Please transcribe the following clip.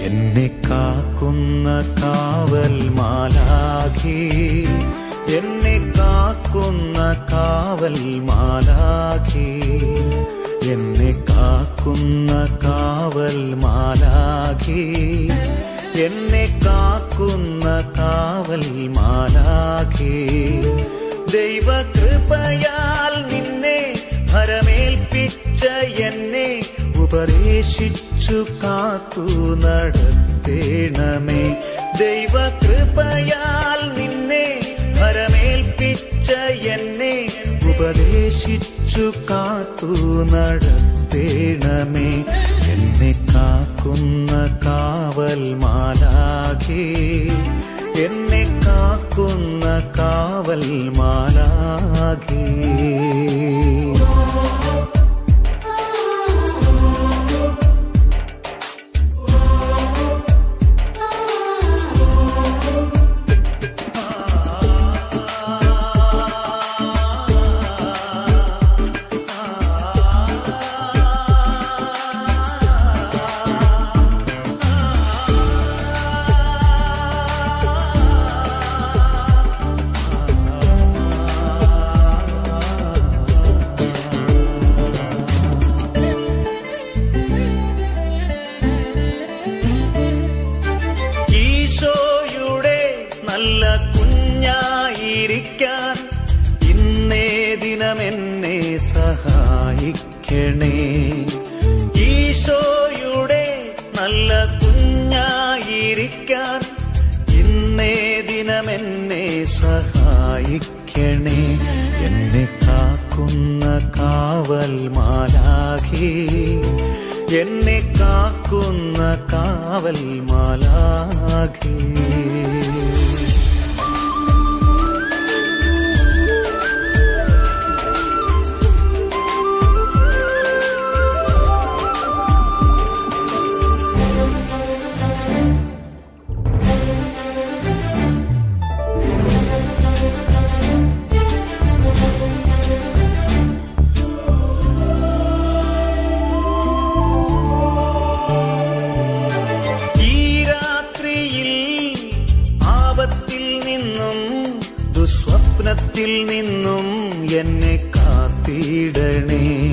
എന്നെ കാക്കുന്ന കാവൽ മാലാഖി എന്നെ കാക്കുന്ന കാവൽ മാലാഖി എന്നെ കാക്കുന്ന കാവൽ മാലാഖി എന്നെ കാക്കുന്ന കാവൽ മാലാഖി ദൈവകൃപയാൽ നിന്നെ ഭരമേൽപ്പിച്ച എന്നെ ഉപദേശിച്ചു കാത്തു നടത്തേണമേ ദൈവകൃപയാൽ നിന്നെ ഭരമേൽപ്പിച്ച എന്നെ ഉപദേശിച്ചു കാത്തു നടത്തേണമേ എന്നെ കാക്കുന്ന കാവൽ മാലാഖി എന്നെ കാക്കുന്ന കാവൽ മാലാഖി ഈശോയുടെ നല്ല കുഞ്ഞായിരിക്കാൻ ഇന്നേ ദിനം എന്നെ സഹായിക്കണേ ഈശോയുടെ നല്ല കുഞ്ഞായിരിക്കാൻ ഇന്നേ ദിനം എന്നെ സഹായിക്കണേ എന്നെ കാക്കുന്ന കാവൽ മാലാഖി എന്നെ കാക്കുന്ന കാവൽ മാലാഖി ഈ രാത്രിയിൽ ആപത്തിൽ നിന്നും ദുസ്വപ്നത്തിൽ നിന്നും എന്നെ കാത്തിടണേ